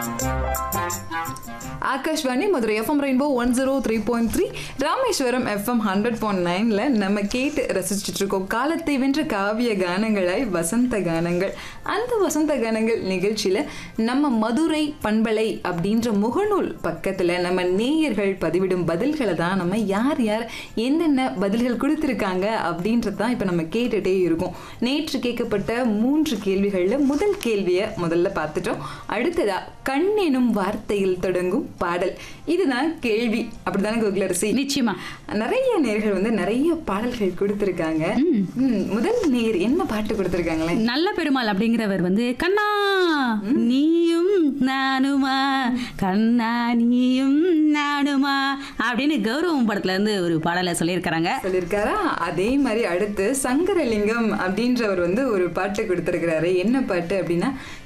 Akashvani Madurai FM rainbow one zero three point three Rameswaram FM hundred point நைனில் நம்ம கேட்டு ரசிச்சுட்டு இருக்கோம் காலத்தை வென்ற காவிய கானங்களாய் வசந்த கானங்கள் அந்த வசந்த கானங்கள் நிகழ்ச்சியில் நம்ம மதுரை பண்பலை அப்படின்ற முகநூல் பக்கத்தில் நம்ம நேயர்கள் பதிவிடும் பதில்களை தான் நம்ம யார் யார் என்னென்ன பதில்கள் கொடுத்துருக்காங்க அப்படின்றது தான் இப்போ நம்ம கேட்டுகிட்டே இருக்கோம் நேற்று கேட்கப்பட்ட மூன்று கேள்விகளில் முதல் கேள்வியை முதல்ல பார்த்துட்டோம் அடுத்ததா கண் எனும் வார்த்தையில் தொடங்கும் பாடல் இதுதான் கேள்வி அப்படிதானே கோகுலரசி நிச்சயமா நிறைய நேர்கள் வந்து நிறைய பாடல்கள் கொடுத்திருக்காங்க ம், முதல் நேர் என்ன பாட்டு கொடுத்திருக்காங்களே நல்ல பெருமாள் அப்படிங்கிறவர் வந்து கண்ணா நீயும் நானுமா கண்ணா நீயும் நானுமா அப்படின்னு கௌரவம் படத்துல இருந்து ஒரு பாடலை சொல்லியிருக்கிறாங்க சொல்லியிருக்காரா அதே மாதிரி அடுத்து சங்கரலிங்கம் அப்படின்றவர் வந்து ஒரு பாட்டு கொடுத்திருக்கிறாரு என்ன பாட்டு அப்படின்னா